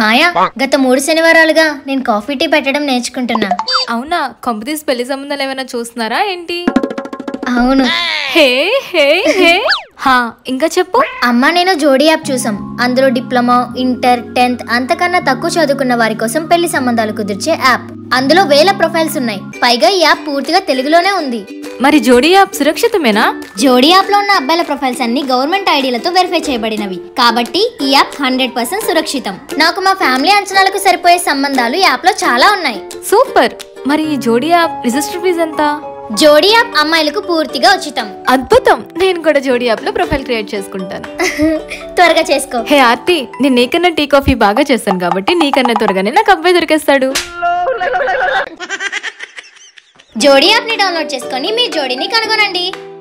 మాయా గత మూడు శనివారాలుగా నేను కాఫీ టీ పెట్టడం నేర్చుకుంటున్నా అవునా కంపెనీస్ పెళ్లి సంబంధాలు ఏమైనా చూస్తున్నారా ఏంటి అవును హే హే హే హా ఇంకా చెప్పు అమ్మ నేను జోడీ యాప్ చూసాం అందులో డిప్లొమా ఇంటర్ టెన్త్ అంతకన్నా తక్కువ చదువుకున్న వారి కోసం పెళ్లి సంబంధాలు కుదిర్చే యాప్ అందులో వేల ప్రొఫైల్స్ ఉన్నాయి పైగా ఈ యాప్ పూర్తిగా తెలుగులోనే ఉంది మరి జోడీ యాప్ సురక్షితమేనా జోడీ యాప్ లో ఉన్న అబ్బాయిల ప్రొఫైల్స్ అన్ని గవర్నమెంట్ ఐడీలతో వెరిఫై చేయబడినవి కాబట్టి ఈ యాప్ హండ్రెడ్ పర్సెంట్ సురక్షితం నాకు మా ఫ్యామిలీ అంచనాలకు సరిపోయే సంబంధాలు ఈ యాప్ లో చాలా ఉన్నాయి సూపర్ మరి ఈ జోడీ యాప్ రిజిస్టర్ ఫీజ్ ఎంత జోడీ యాప్ అమ్మాయిలకు పూర్తిగా ఉచితం అద్భుతం నేను కూడా జోడీ యాప్ లో ప్రొఫైల్ క్రియేట్ చేసుకుంటాను త్వరగా చేసుకో హే ఆర్తి నేను నీకన్నా టీ కాఫీ బాగా చేస్తాను కాబట్టి నీకన్నా త్వరగానే నాకు అబ్బాయి దొరికేస్తాడు జోడీ యాప్ ని డౌన్లోడ్ చేసుకొని మీ జోడీని కనుగొనండి